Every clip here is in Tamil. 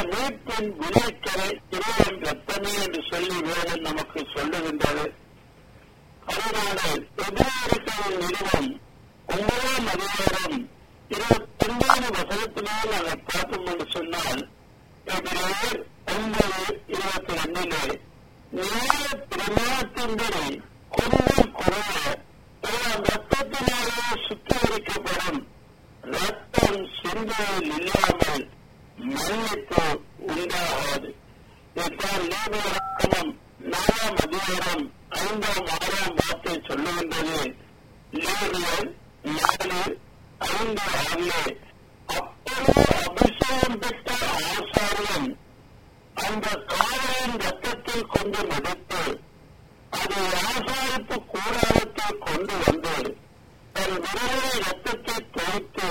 மீட்பின் விளைக்கரை இறைவன் ரத்தமே என்று சொல்லி வேதம் நமக்கு சொல்லுகின்றது அதனால எதிராளிகளின் நிறுவனம் ஒன்பதாம் அதிகாரம் இருபத்தி ஒன்பது வசனத்திலே நாங்கள் பார்த்தோம் என்று சொன்னால் எதிரேயர் ஒன்பது இருபத்தி ரெண்டிலே நியாய பிரமாணத்தின்படி குடும்பம் குறைய ரத்தத்தினாலே சுத்திகரிக்கப்படும் ரத்தம் சிந்தையில் இல்லாமல் மன்னிப்பு உண்டாகாது இதைத்தான் நீதிமன்றம் நாலாம் அதிகாரம் ஐந்தாம் ஆறாம் வார்த்தை சொல்லுகின்றது லேவியர் நாலு ஐந்து ஆறிலே அப்பொழுது அபிஷேகம் பெற்ற ஆசாரியன் அந்த காவலின் ரத்தத்தில் கொண்டு எடுத்து அதை ஆசாரிப்பு கூடாரத்தில் கொண்டு வந்து தன் விரலை ரத்தத்தை தொலைத்து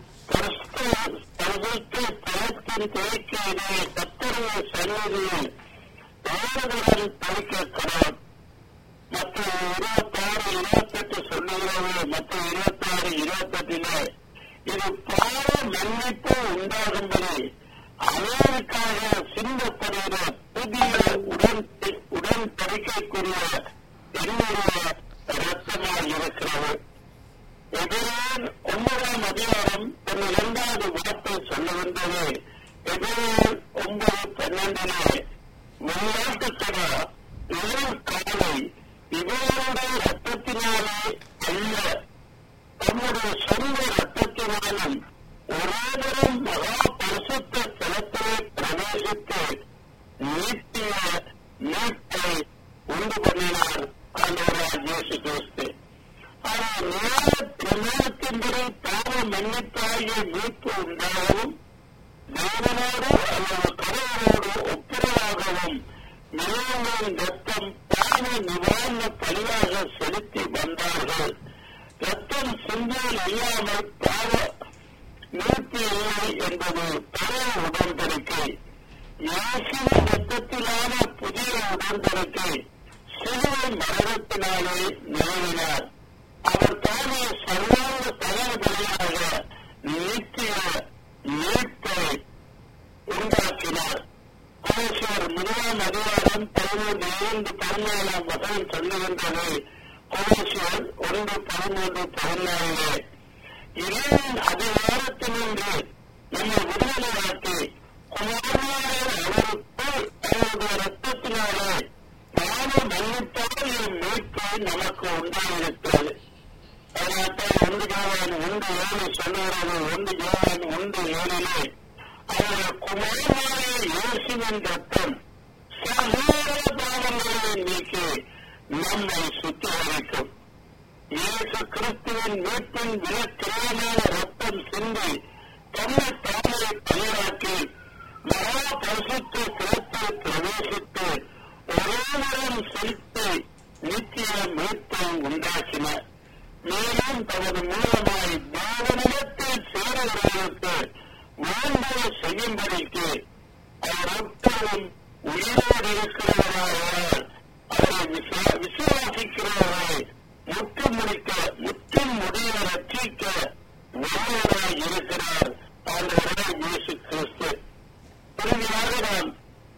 பரிசுத்த தளத்தின் துவைக்கையிலே கத்தருடைய சன்னதியில் தாழ்வுடன் பறிக்கிறார் மற்ற இருபத்தாறு இருபத்தெட்டு சொல்லுகிறது மற்ற இருபத்தாறு இருபத்தெட்டிலே இது பாவ மன்னிப்பு உண்டாகும்படி அவருக்காக சிந்தப்படுகிற புதிய உடன் உடன்படிக்கைக்குரிய என்னுடைய ரத்தமாக இருக்கிறது எதிரான் ஒன்பதாம் அதிகாரம் தன் இரண்டாவது வார்த்தை சொல்லுகின்றது எதிரான் ஒன்பது பன்னெண்டிலே விளையாட்டுத்தர இளம் காலை இவருடைய ரத்தத்தினாலே அல்ல தம்முடைய சொந்த ரத்தத்தினாலும் ஒருவரும் மகா பரிசுத்த தலத்திலே பிரவேசித்து நீட்டிய மீட்பை உண்டு பண்ணினார் ஆண்டவராக இயேசு கிறிஸ்து ஆனால் நேர பிரமாணத்தின்படி பாவ மன்னிப்பாகிய மீட்பு உண்டாகவும் தேவனோடு அல்லது கடவுளோடு ஒப்புரவாகவும் நிலங்களின் ரத்தம் பாவ நிவாரண பலியாக செலுத்தி வந்தார்கள் ரத்தம் சிந்தையில் இல்லாமல் பாவ மீட்பு இல்லை என்பது பழைய உடன்படிக்கை இயேசுவின் ரத்தத்திலான புதிய உடன்படிக்கை சிலுவை மரணத்தினாலே நிறுவினார் அவர் தானே சர்வாங்க தலைவலியாக நித்திய மீட்பை உண்டாக்கினார் கோஷர் முதலாம் அதிகாரம் பதிமூன்று இரண்டு பதினாலாம் வசனம் சொல்லுகின்றது கோஷர் ஒன்று பதிமூன்று பதினாலே இறைவன் அதிகாரத்தினின்று நம்மை விடுதலையாக்கி குமாரனாக அவருக்கு அவருடைய ரத்தத்தினாலே பாவ மன்னிப்பால் என் மீட்பு நமக்கு உண்டாயிருக்கிறது அதனால்தான் ஒன்று ஜோவான் ஒன்று ஏழு சொல்லுகிறது ஒன்று ஜோவான் ஒன்று ஏழிலே அவருடைய குமாரனாக இயேசுவின் ரத்தம் சகோதர பாவங்களை நீக்கி நம்மை சுத்திகரிக்கும் இயேசு கிறிஸ்துவின் மீட்பின் விலக்கிரமான ரத்தம் சிந்தி தன்னை தாமே பயிராக்கி மகா பரிசுத்த சிறப்பில் பிரவேசித்து ஒருவரும் செலுத்தி நித்திய மீட்பை உண்டாக்கினார் மேலும் தமது மூலமாய் தேவனிடத்தில் சேருகிறவர்களுக்கு வேண்டுதலை செய்யும்படிக்கு அவர் எப்போதும் உயிரோடு இருக்கிறவராக அவரை விசுவாசிக்கிறவரை முற்று முடிக்க முற்றும் முடிய ரட்சிக்க வல்லவராய் இருக்கிறார் ஆண்டவராய் இயேசு கிறிஸ்து இறுதியாக நாம்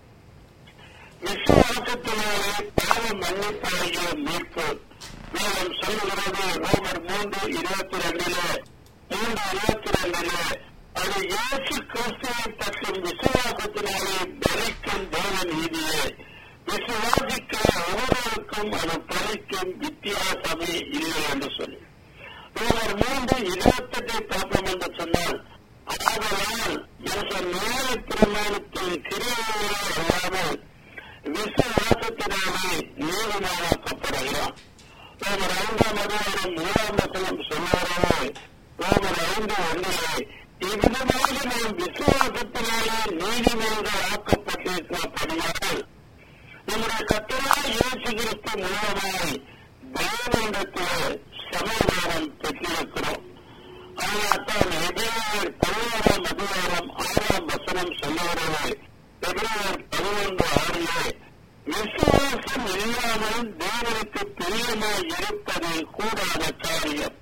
விசுவாசத்தினாலே பாவ மன்னிப்பாகிய மீட்பு வேதம் சொல்லுகிறது ரோமர் மூன்று இருபத்தி ரெண்டிலே மூன்று இருபத்தி ரெண்டிலே அது இயேசு கிறிஸ்துவை பற்றும் விசுவாசத்தினாலே பலிக்கும் தேவ நீதியே விசுவாசிக்கிற ஒவ்வொருவருக்கும் அது பலிக்கும் வித்தியாசமே இல்லை என்று சொல்லி ரோமர் மூன்று இருபத்தெட்டை பார்ப்போம் என்று சொன்னால் ஆதலால் மனுஷன் நேர பிரமாணத்தின் கிரியைகளே அல்லாமல் விசுவாசத்தினாலே நீதிமானாக்கப்படுகிறான் ரோமர் ஐந்தாம் அதிகாரம் மூணாம் வசனம் சொன்னாரே ரோமர் ஐந்து ஒன்றிலே இவ்விதமாக நாம் விசுவாசத்தினாலே நீதிமன்றம் ஆக்கப்பட்டிருக்கிறபடியால் நம்முடைய கத்தராக இயேசு கிறிஸ்து மூலமாய் தேவனிடத்திலே சமாதானம் பெற்றிருக்கிறோம் அதனால்தான் எதிராளர் பதினோராம் அதிகாரம் ஆறாம் வசனம் சொல்லுகிறது எதிராளர் பதினொன்று ஆறிலே விசுவாசம் இல்லாமல் தேவனுக்கு பிரியமாய் இருப்பது கூடாத காரியம்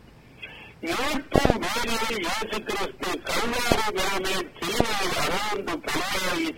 மீட்பின் வேலையில் இயேசு கிறிஸ்து கல்வாரி கிழமை சிலுவையில் அறந்து பணியாகி